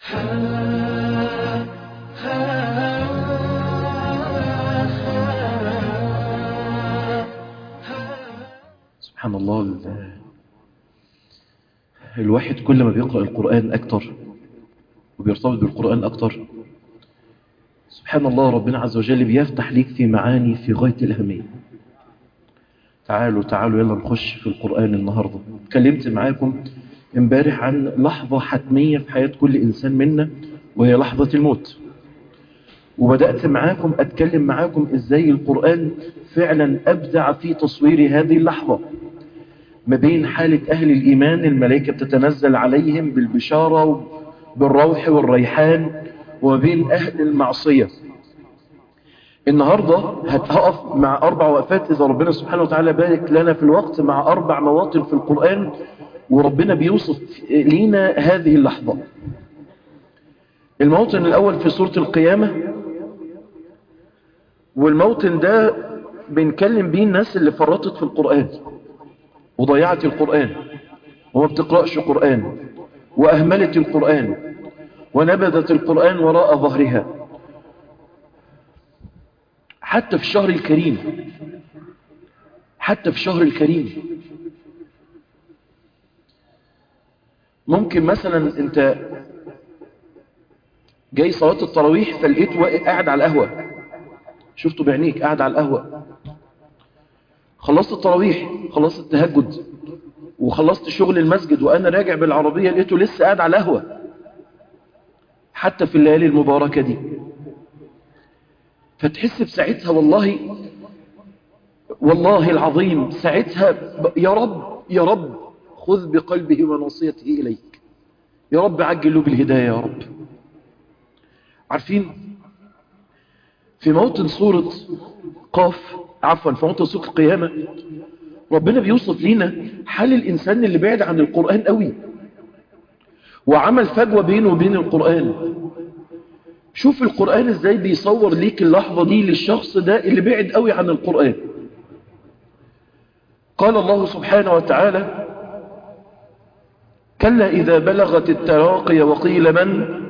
سبحان الله ال- الواحد كل ما بيقرأ القرآن أكتر وبيرتبط بالقرآن أكتر سبحان الله ربنا عز وجل بيفتح ليك في معاني في غاية الأهمية تعالوا تعالوا يلا نخش في القرآن النهاردة اتكلمت معاكم امبارح عن لحظة حتمية في حياة كل إنسان منا وهي لحظة الموت وبدأت معاكم أتكلم معاكم إزاي القرآن فعلا أبدع في تصوير هذه اللحظة ما بين حالة أهل الإيمان الملائكة بتتنزل عليهم بالبشارة بالروح والريحان وما بين أهل المعصية النهاردة هتقف مع أربع وقفات إذا ربنا سبحانه وتعالى بارك لنا في الوقت مع أربع مواطن في القرآن وربنا بيوصف لينا هذه اللحظة الموطن الأول في سورة القيامة والموطن ده بنكلم بيه الناس اللي فرطت في القرآن وضيعت القرآن وما بتقرأش قرآن وأهملت القرآن ونبذت القرآن وراء ظهرها حتى في الشهر الكريم حتى في الشهر الكريم ممكن مثلا انت جاي صلاة التراويح فلقيت واقع قاعد على القهوة شفته بعينيك قاعد على القهوة خلصت التراويح خلصت التهجد وخلصت شغل المسجد وانا راجع بالعربية لقيته لسه قاعد على القهوة حتى في الليالي المباركة دي فتحس بساعتها والله والله العظيم ساعتها ب- يا رب يا رب خذ بقلبه وناصيته إليك يا رب عجل له بالهداية يا رب عارفين في موطن سورة قاف عفوا في موطن سورة القيامة ربنا بيوصف لنا حال الإنسان اللي بعد عن القرآن قوي وعمل فجوة بينه وبين القرآن شوف القرآن ازاي بيصور ليك اللحظة دي للشخص ده اللي بعد قوي عن القرآن قال الله سبحانه وتعالى كلا إذا بلغت التراقي وقيل من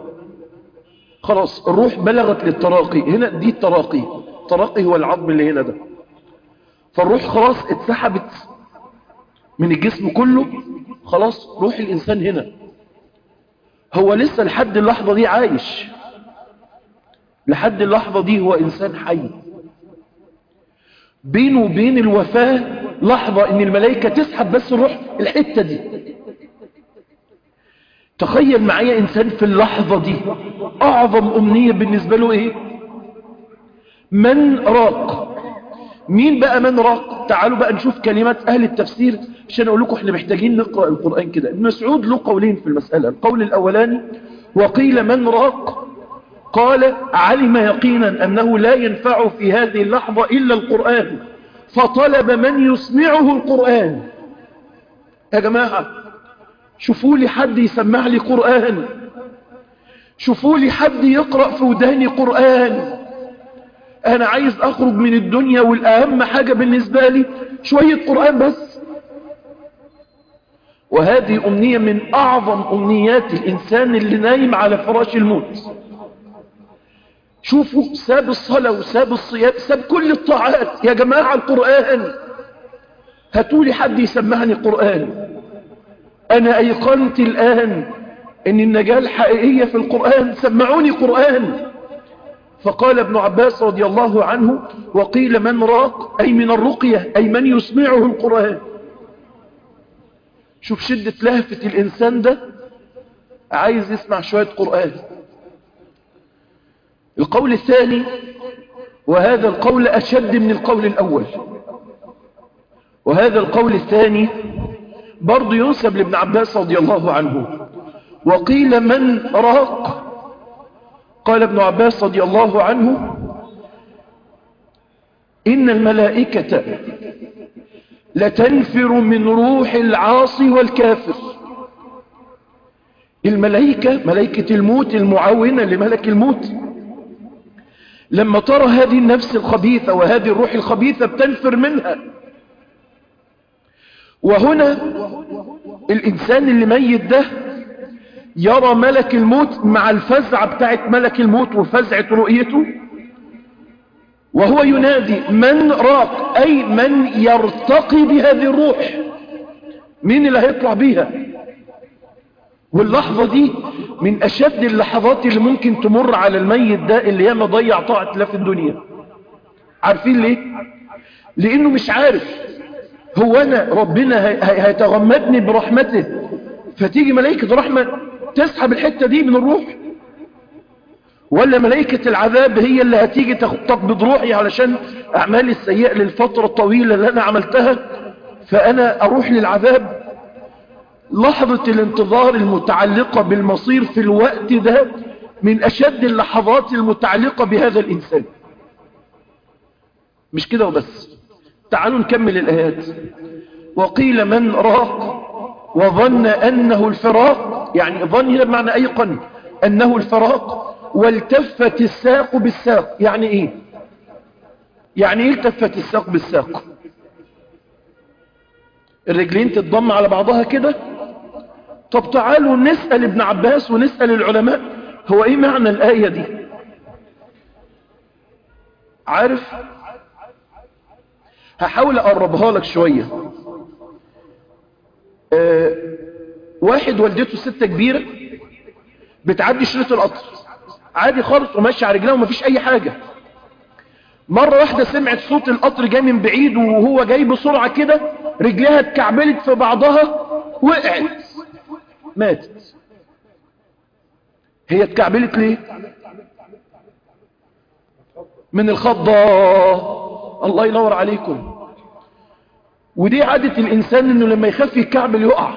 خلاص الروح بلغت للتراقي هنا دي التراقي التراقي هو العظم اللي هنا ده فالروح خلاص اتسحبت من الجسم كله خلاص روح الإنسان هنا هو لسه لحد اللحظة دي عايش لحد اللحظة دي هو إنسان حي بينه وبين الوفاة لحظة إن الملائكة تسحب بس الروح الحتة دي تخيل معايا إنسان في اللحظة دي أعظم أمنية بالنسبة له إيه من راق مين بقى من راق تعالوا بقى نشوف كلمات أهل التفسير عشان أقول لكم إحنا محتاجين نقرأ القرآن كده ابن مسعود له قولين في المسألة القول الأولاني وقيل من راق قال علم يقينا أنه لا ينفع في هذه اللحظة إلا القرآن فطلب من يسمعه القرآن يا جماعة شوفوا لي حد يسمع لي قرآن شوفوا لي حد يقرأ في وداني قرآن أنا عايز أخرج من الدنيا والأهم حاجة بالنسبة لي شوية قرآن بس وهذه أمنية من أعظم أمنيات الإنسان اللي نايم على فراش الموت شوفوا ساب الصلاة وساب الصيام ساب كل الطاعات يا جماعة القرآن هاتولي حد يسمعني قرآن أنا أيقنت الآن أن النجاة الحقيقية في القرآن سمعوني قرآن فقال ابن عباس رضي الله عنه وقيل من راق أي من الرقية أي من يسمعه القرآن شوف شدة لهفة الإنسان ده عايز يسمع شوية قرآن القول الثاني وهذا القول أشد من القول الأول وهذا القول الثاني برضو ينسب لابن عباس رضي الله عنه وقيل من راق قال ابن عباس رضي الله عنه إن الملائكة لتنفر من روح العاصي والكافر الملائكة ملائكة الموت المعاونة لملك الموت لما ترى هذه النفس الخبيثة وهذه الروح الخبيثة بتنفر منها وهنا الإنسان اللي ميت ده يرى ملك الموت مع الفزعة بتاعت ملك الموت وفزعة رؤيته وهو ينادي من راق أي من يرتقي بهذه الروح مين اللي هيطلع بيها واللحظة دي من أشد اللحظات اللي ممكن تمر على الميت ده اللي ياما ضيع طاعة الله في الدنيا عارفين ليه لأنه مش عارف هو أنا ربنا هيتغمدني برحمته فتيجي ملائكة رحمة تسحب الحتة دي من الروح ولا ملائكة العذاب هي اللي هتيجي تقبض روحي علشان أعمالي السيئة للفترة الطويلة اللي أنا عملتها فأنا أروح للعذاب لحظة الانتظار المتعلقة بالمصير في الوقت ده من أشد اللحظات المتعلقة بهذا الإنسان مش كده وبس تعالوا نكمل الآيات وقيل من راق وظن أنه الفراق يعني ظن هنا بمعنى أيقن أنه الفراق والتفت الساق بالساق يعني إيه يعني إيه التفت الساق بالساق الرجلين تتضم على بعضها كده طب تعالوا نسأل ابن عباس ونسأل العلماء هو ايه معنى الآية دي عارف هحاول اقربها لك شوية أه واحد والدته ستة كبيرة بتعدي شريط القطر عادي خالص وماشي على رجلها ومفيش اي حاجة مرة واحدة سمعت صوت القطر جاي من بعيد وهو جاي بسرعة كده رجلها اتكعبلت في بعضها وقعت ماتت هي اتكعبلت ليه من الخضة الله ينور عليكم ودي عادة الإنسان إنه لما يخاف يكعبل يقع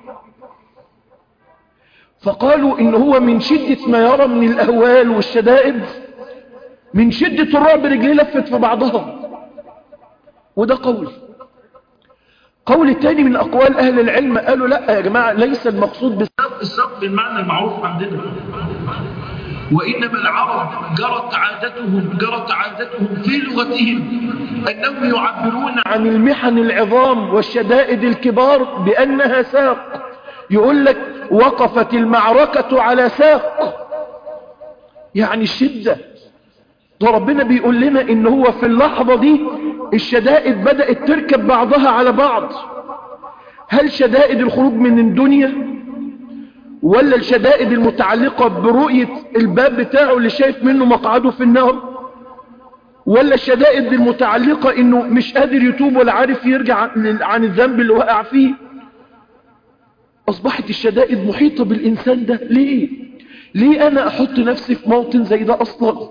فقالوا إن هو من شدة ما يرى من الأهوال والشدائد من شدة الرعب رجليه لفت في بعضها وده قول قول تاني من أقوال أهل العلم قالوا لا يا جماعة ليس المقصود بالسبب السبب بالمعنى المعروف عندنا وإنما العرب جرت عادتهم جرت عادتهم في لغتهم أنهم يعبرون عن المحن العظام والشدائد الكبار بأنها ساق يقول لك وقفت المعركة على ساق يعني الشدة ده ربنا بيقول لنا ان هو في اللحظة دي الشدائد بدأت تركب بعضها على بعض هل شدائد الخروج من الدنيا ولا الشدائد المتعلقة برؤية الباب بتاعه اللي شايف منه مقعده في النار ولا الشدائد المتعلقة انه مش قادر يتوب ولا عارف يرجع عن الذنب اللي وقع فيه اصبحت الشدائد محيطة بالانسان ده ليه ليه انا احط نفسي في موطن زي ده اصلا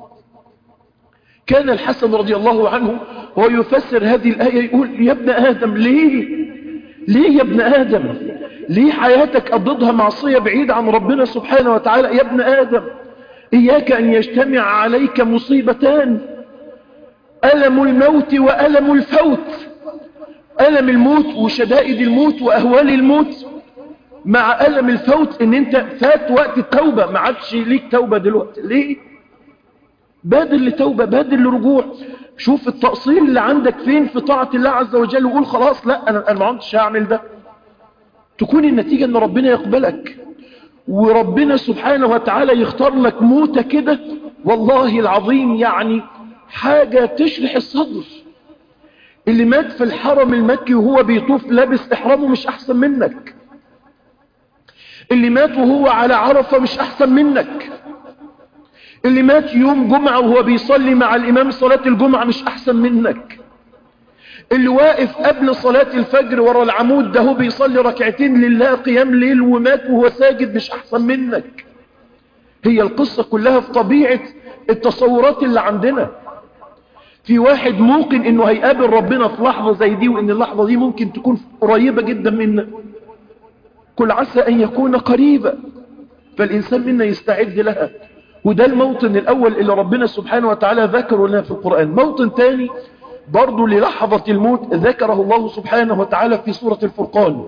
كان الحسن رضي الله عنه هو يفسر هذه الآية يقول يا ابن آدم ليه ليه يا ابن آدم ليه حياتك قضتها معصية بعيد عن ربنا سبحانه وتعالى يا ابن آدم إياك أن يجتمع عليك مصيبتان ألم الموت وألم الفوت ألم الموت وشدائد الموت وأهوال الموت مع ألم الفوت ان انت فات وقت التوبة ما عادش ليك توبة دلوقتي ليه بادر لتوبة بادر لرجوع شوف التقصير اللي عندك فين في طاعة الله عز وجل وقول خلاص لا انا ما عدتش هعمل ده تكون النتيجة ان ربنا يقبلك وربنا سبحانه وتعالى يختار لك موتة كده والله العظيم يعني حاجة تشرح الصدر اللي مات في الحرم المكي وهو بيطوف لابس احرامه مش احسن منك اللي مات وهو على عرفة مش احسن منك اللي مات يوم جمعة وهو بيصلي مع الامام صلاة الجمعة مش احسن منك اللي واقف قبل صلاة الفجر ورا العمود ده هو بيصلي ركعتين لله قيام ليل ومات وهو ساجد مش احسن منك هي القصة كلها في طبيعة التصورات اللي عندنا في واحد موقن انه هيقابل ربنا في لحظة زي دي وان اللحظة دي ممكن تكون قريبة جدا منا كل عسى ان يكون قريبا فالانسان منا يستعد لها وده الموطن الاول اللي ربنا سبحانه وتعالى ذكره لنا في القرآن موطن تاني برضو للحظة الموت ذكره الله سبحانه وتعالى في سورة الفرقان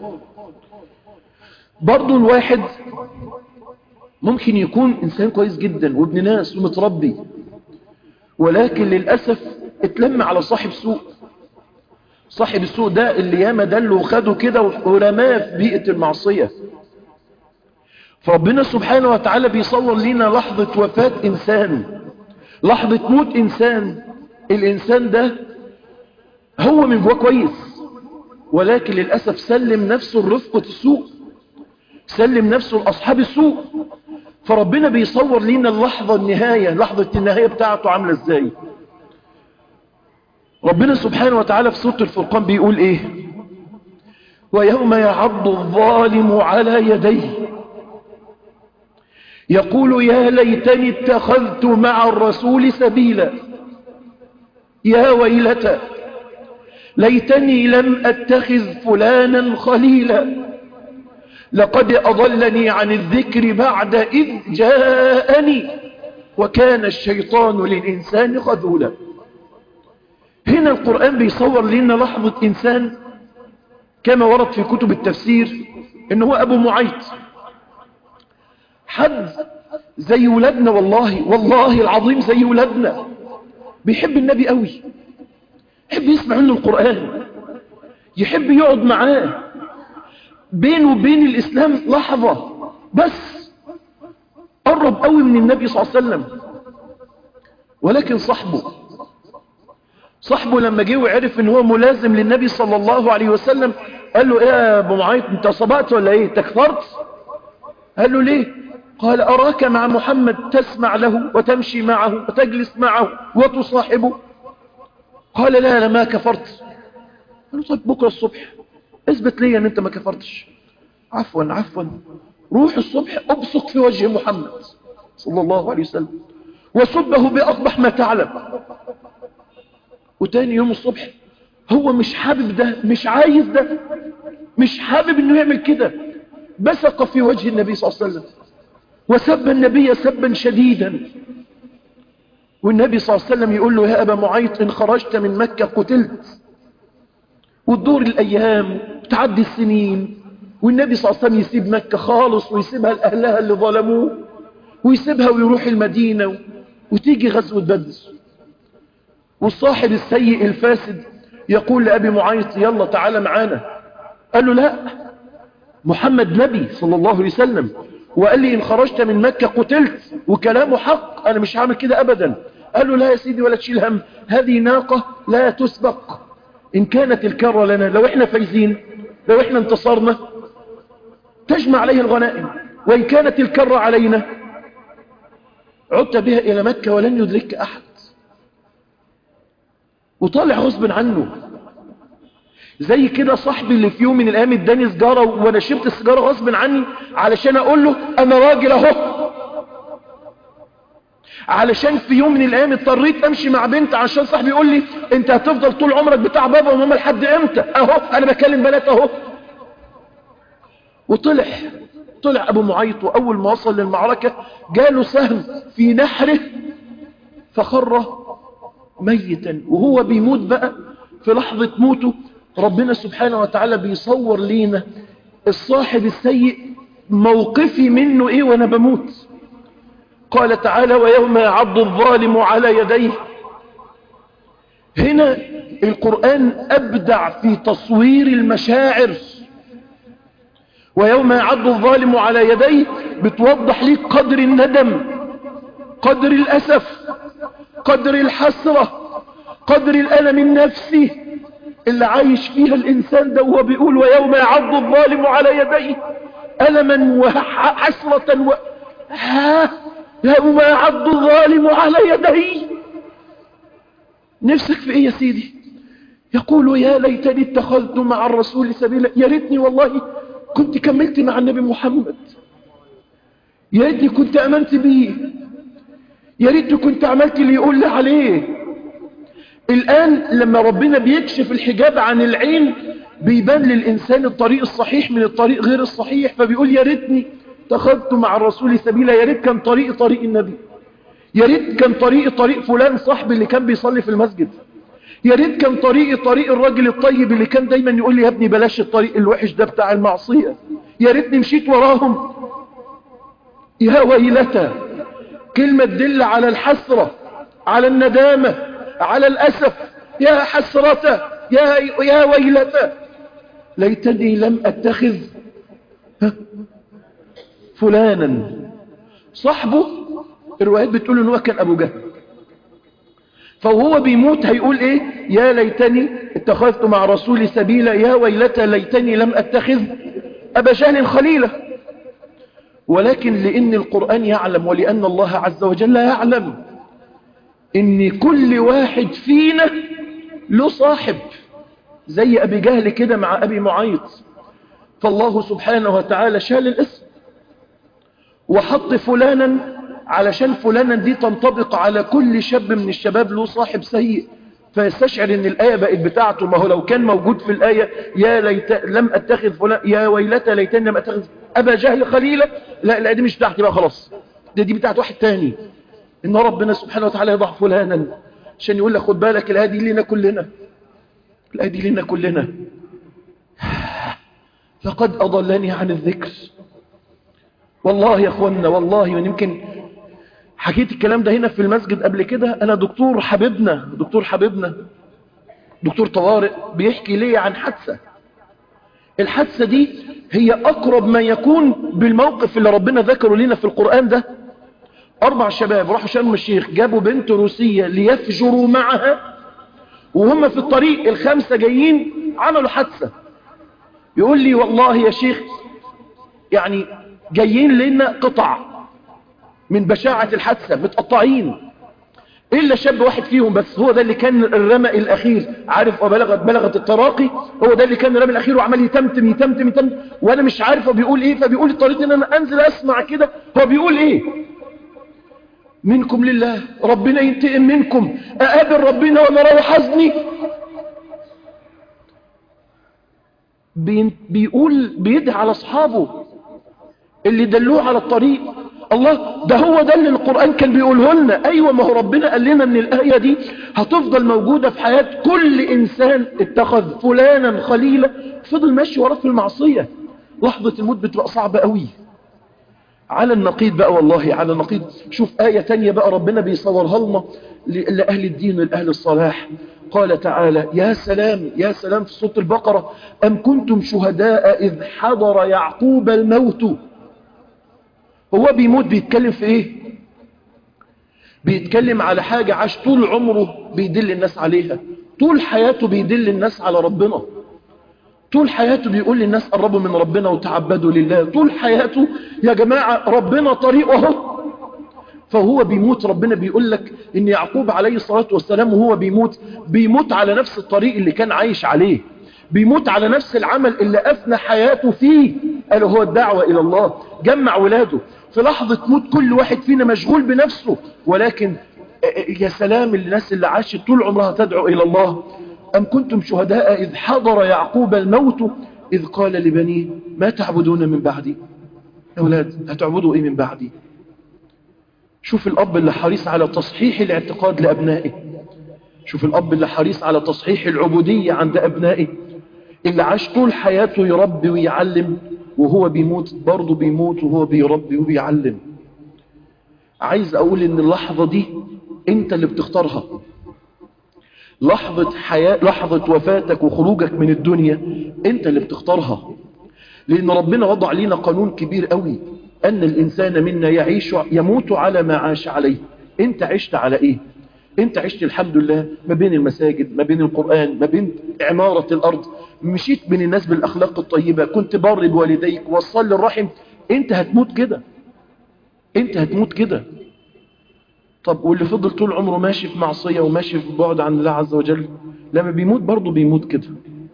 برضو الواحد ممكن يكون انسان كويس جدا وابن ناس ومتربي ولكن للأسف اتلم على صاحب سوء صاحب السوء ده اللي ياما دله وخده كده ورماه في بيئة المعصية فربنا سبحانه وتعالى بيصور لنا لحظة وفاة إنسان لحظة موت إنسان الإنسان ده هو من جواه كويس ولكن للأسف سلم نفسه الرفقة السوء سلم نفسه لأصحاب السوء فربنا بيصور لنا اللحظة النهاية لحظة النهاية بتاعته عاملة ازاي ربنا سبحانه وتعالى في سورة الفرقان بيقول ايه ويوم يعض الظالم على يديه يقول يا ليتني اتخذت مع الرسول سبيلا يا ويلتى ليتني لم اتخذ فلانا خليلا لقد أضلني عن الذكر بعد إذ جاءني وكان الشيطان للإنسان خذولا هنا القرآن بيصور لنا لحظة إنسان كما ورد في كتب التفسير إنه هو أبو معيط حد زي ولادنا والله والله العظيم زي ولادنا بيحب النبي قوي يحب يسمع منه القرآن يحب يقعد معاه بينه وبين الإسلام لحظة بس قرب قوي من النبي صلى الله عليه وسلم ولكن صاحبه صاحبه لما جه وعرف ان هو ملازم للنبي صلى الله عليه وسلم قال له ايه يا ابو معيط انت صبأت ولا ايه تكفرت قال له ليه قال اراك مع محمد تسمع له وتمشي معه وتجلس معه وتصاحبه قال لا انا ما كفرت قال له طيب بكره الصبح اثبت لي ان انت ما كفرتش عفوا عفوا روح الصبح ابصق في وجه محمد صلى الله عليه وسلم وسبه بأقبح ما تعلم وتاني يوم الصبح هو مش حابب ده مش عايز ده مش حابب انه يعمل كده بسق في وجه النبي صلى الله عليه وسلم وسب النبي سبا شديدا والنبي صلى الله عليه وسلم يقول له يا أبا معيط إن خرجت من مكة قتلت وتدور الأيام وتعدي السنين والنبي صلى الله عليه وسلم يسيب مكة خالص ويسيبها لأهلها اللي ظلموه ويسيبها ويروح المدينة وتيجي غزوة بدر والصاحب السيء الفاسد يقول لأبي معيط يلا تعالى معانا قال له لا محمد نبي صلى الله عليه وسلم وقال لي إن خرجت من مكة قتلت وكلامه حق أنا مش هعمل كده أبدا قال له لا يا سيدي ولا تشيل هم هذه ناقة لا تسبق إن كانت الكرة لنا لو إحنا فايزين لو إحنا انتصرنا تجمع عليه الغنائم وإن كانت الكرة علينا عدت بها إلى مكة ولن يدرك أحد وطالع غصب عنه زي كده صاحبي اللي في يوم من الأيام اداني سجارة وأنا شربت السجارة غصب عني علشان أقول له أنا راجل أهو علشان في يوم من الأيام اضطريت أمشي مع بنت عشان صاحبي يقول لي أنت هتفضل طول عمرك بتاع بابا وماما لحد إمتى أهو أنا بكلم بنات أهو وطلع طلع أبو معيط وأول ما وصل للمعركة جاله سهم في نحره فخر ميتا وهو بيموت بقى في لحظة موته ربنا سبحانه وتعالى بيصور لينا الصاحب السيء موقفي منه ايه وانا بموت قال تعالى ويوم يعض الظالم على يديه هنا القرآن أبدع في تصوير المشاعر ويوم يعض الظالم على يديه بتوضح لك قدر الندم قدر الأسف قدر الحسرة قدر الألم النفسي اللي عايش فيها الإنسان ده وهو بيقول ويوم يعض الظالم على يديه ألما وحسرة و... ها يوم يعض الظالم على يديه نفسك في ايه يا سيدي يقول يا ليتني اتخذت مع الرسول سبيلا يا ريتني والله كنت كملت مع النبي محمد يا ريتني كنت امنت بيه يا ريتني كنت عملت اللي يقول لي عليه الآن لما ربنا بيكشف الحجاب عن العين بيبان للإنسان الطريق الصحيح من الطريق غير الصحيح فبيقول يا ريتني اتخذت مع الرسول سبيلا يا ريت كان طريق طريق النبي يا ريت كان طريق طريق فلان صاحبي اللي كان بيصلي في المسجد يا ريت كان طريق طريق الراجل الطيب اللي كان دايما يقول لي يا ابني بلاش الطريق الوحش ده بتاع المعصية يا ريتني مشيت وراهم يا ويلتى كلمة تدل على الحسرة على الندامة على الأسف يا حسرة يا, يا ويلتى ليتني لم أتخذ فلانا صاحبه الروايات بتقول ان هو كان ابو جهل فهو بيموت هيقول ايه يا ليتني اتخذت مع رسولي سبيلا يا ويلتى ليتني لم اتخذ ابا جهل خليلا ولكن لان القرآن يعلم ولان الله عز وجل يعلم ان كل واحد فينا له صاحب زي ابي جهل كده مع ابي معيط فالله سبحانه وتعالى شال الاسم وحط فلانا علشان فلانا دي تنطبق على كل شاب من الشباب له صاحب سيء فيستشعر ان الآية بقت بتاعته ما هو لو كان موجود في الآية يا ليت لم اتخذ فلان يا ويلتى ليتني لم اتخذ ابا جهل خليلا لا الآية دي مش بتاعتي بقى خلاص دي, دي بتاعت واحد تاني ان ربنا سبحانه وتعالى يضع فلانا عشان يقول لك خد بالك الآية دي لنا كلنا الآية دي لنا كلنا فقد أضلني عن الذكر والله يا اخوانا والله من يمكن حكيت الكلام ده هنا في المسجد قبل كده انا دكتور حبيبنا دكتور حبيبنا دكتور طوارئ بيحكي لي عن حادثة الحادثة دي هي اقرب ما يكون بالموقف اللي ربنا ذكره لنا في القرآن ده اربع شباب راحوا شرم الشيخ جابوا بنت روسية ليفجروا معها وهم في الطريق الخمسة جايين عملوا حادثة يقول لي والله يا شيخ يعني جايين لنا قطع من بشاعة الحادثة متقطعين إلا شاب واحد فيهم بس هو ده اللي كان الرمى الأخير عارف وبلغت بلغت التراقي هو ده اللي كان الرمى الأخير وعمال يتمتم يتمتم يتمتم وأنا مش عارف هو بيقول إيه فبيقول اضطريت إن أنا أنزل أسمع كده هو بيقول إيه منكم لله ربنا ينتقم منكم أقابل ربنا وأنا رايح حزني بيقول بيدعي على أصحابه اللي دلوه على الطريق الله ده هو ده اللي القرآن كان بيقوله لنا أيوة ما هو ربنا قال لنا ان الآية دي هتفضل موجودة في حياة كل إنسان اتخذ فلانا خليلا فضل ماشي وراه في المعصية لحظة الموت بتبقى صعبة قوي على النقيض بقى والله على النقيض شوف آية تانية بقى ربنا بيصورها لنا لأهل الدين ولأهل الصلاح قال تعالى يا سلام يا سلام في صوت البقرة أم كنتم شهداء إذ حضر يعقوب الموت هو بيموت بيتكلم في ايه بيتكلم على حاجة عاش طول عمره بيدل الناس عليها طول حياته بيدل الناس على ربنا طول حياته بيقول للناس قربوا من ربنا وتعبدوا لله طول حياته يا جماعة ربنا طريقه فهو بيموت ربنا بيقول لك ان يعقوب عليه الصلاة والسلام وهو بيموت بيموت على نفس الطريق اللي كان عايش عليه بيموت على نفس العمل اللي أفنى حياته فيه قالوا هو الدعوة إلى الله جمع ولاده في لحظة موت كل واحد فينا مشغول بنفسه ولكن يا سلام الناس اللي عاشت طول عمرها تدعو إلى الله أم كنتم شهداء إذ حضر يعقوب الموت إذ قال لبنيه ما تعبدون من بعدي يا أولاد هتعبدوا إيه من بعدي شوف الأب اللي حريص على تصحيح الاعتقاد لأبنائه شوف الأب اللي حريص على تصحيح العبودية عند أبنائه اللي عاش طول حياته يربي ويعلم وهو بيموت برضه بيموت وهو بيربي وبيعلم عايز أقول إن اللحظة دي أنت اللي بتختارها لحظة حياة لحظة وفاتك وخروجك من الدنيا أنت اللي بتختارها لأن ربنا وضع لنا قانون كبير قوي أن الإنسان منا يعيش يموت على ما عاش عليه أنت عشت على إيه أنت عشت الحمد لله ما بين المساجد ما بين القرآن ما بين عمارة الأرض مشيت بين الناس بالأخلاق الطيبة كنت بر بوالديك وصل الرحم أنت هتموت كده أنت هتموت كده طب واللي فضل طول عمره ماشي في معصية وماشي في بعد عن الله عز وجل لما بيموت برضه بيموت كده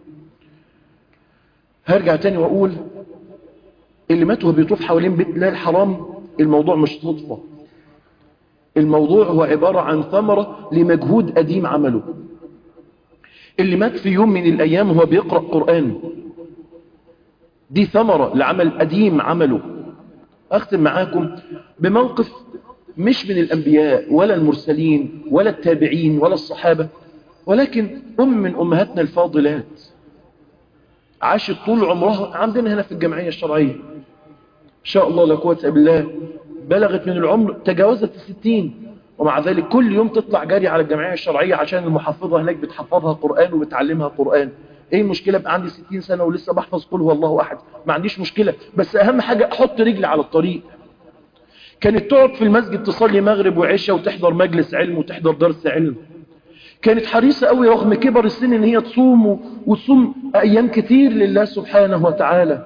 هرجع تاني وأقول اللي مات وهو بيطوف حوالين بيت الله الحرام الموضوع مش صدفة الموضوع هو عبارة عن ثمرة لمجهود قديم عمله اللي مات في يوم من الأيام هو بيقرأ قرآن دي ثمرة لعمل قديم عمله أختم معاكم بموقف مش من الأنبياء ولا المرسلين ولا التابعين ولا الصحابة ولكن أم من أمهاتنا الفاضلات عاشت طول عمرها عندنا هنا في الجمعية الشرعية إن شاء الله لا قوة إلا بالله بلغت من العمر تجاوزت الستين ومع ذلك كل يوم تطلع جاري على الجمعية الشرعية عشان المحفظة هناك بتحفظها قرآن وبتعلمها قرآن ايه المشكلة بقى عندي 60 سنة ولسه بحفظ قل هو الله احد ما عنديش مشكلة بس اهم حاجة احط رجلي على الطريق كانت تقعد في المسجد تصلي مغرب وعشاء وتحضر مجلس علم وتحضر درس علم كانت حريصة قوي رغم كبر السن ان هي تصوم وتصوم ايام كتير لله سبحانه وتعالى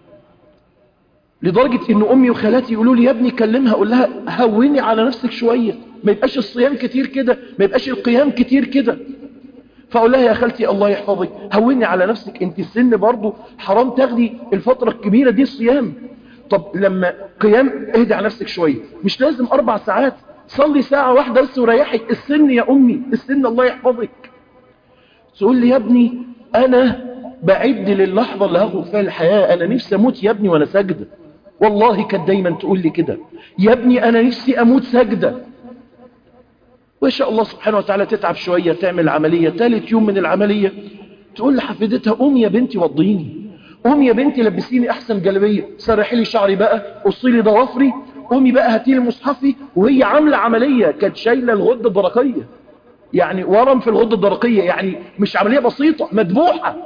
لدرجة ان امي وخالاتي يقولوا لي يا ابني كلمها قول لها هوني على نفسك شوية ما يبقاش الصيام كتير كده ما يبقاش القيام كتير كده فاقول لها يا خالتي الله يحفظك هوني على نفسك انت السن برضو حرام تاخدي الفترة الكبيرة دي الصيام طب لما قيام اهدي على نفسك شوية مش لازم اربع ساعات صلي ساعة واحدة بس وريحي السن يا امي السن الله يحفظك تقول لي يا ابني انا بعد للحظة اللي هاخد فيها الحياة انا نفسي اموت يا ابني وانا ساجدة والله كانت دايما تقول لي كده يا ابني انا نفسي اموت ساجدة وإن شاء الله سبحانه وتعالى تتعب شوية تعمل عملية ثالث يوم من العملية تقول لحفيدتها قومي يا بنتي وضيني قومي يا بنتي لبسيني احسن جلبية سرحي لي شعري بقى قصي لي ضوافري قومي بقى هاتي لي مصحفي وهي عاملة عملية كانت شايلة الغدة الدرقية يعني ورم في الغدة الدرقية يعني مش عملية بسيطة مدبوحة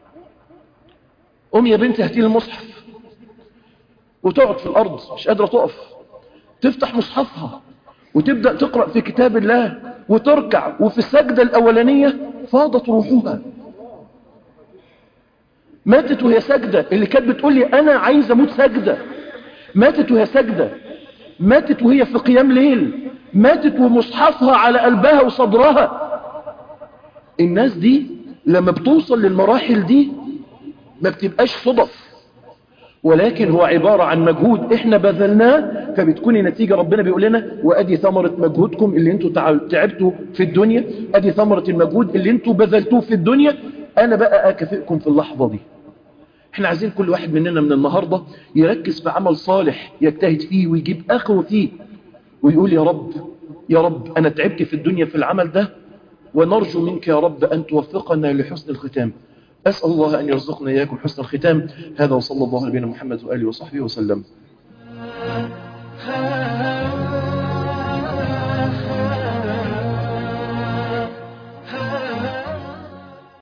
قومي يا بنتي هاتي لي المصحف وتقعد في الأرض مش قادرة تقف تفتح مصحفها وتبدأ تقرأ في كتاب الله وتركع وفي السجدة الأولانية فاضت روحها ماتت وهي سجدة اللي كانت بتقول لي أنا عايز أموت سجدة ماتت وهي سجدة ماتت وهي في قيام ليل ماتت ومصحفها على قلبها وصدرها الناس دي لما بتوصل للمراحل دي ما بتبقاش صدف ولكن هو عبارة عن مجهود احنا بذلناه فبتكون النتيجة ربنا بيقول لنا وادي ثمرة مجهودكم اللي انتوا تعبتوا في الدنيا ادي ثمرة المجهود اللي انتوا بذلتوه في الدنيا انا بقى اكافئكم في اللحظة دي احنا عايزين كل واحد مننا من النهاردة يركز في عمل صالح يجتهد فيه ويجيب اخره فيه ويقول يا رب يا رب انا تعبت في الدنيا في العمل ده ونرجو منك يا رب ان توفقنا لحسن الختام أسأل الله أن يرزقنا إياكم حسن الختام هذا وصلى الله على نبينا محمد وآله وصحبه وسلم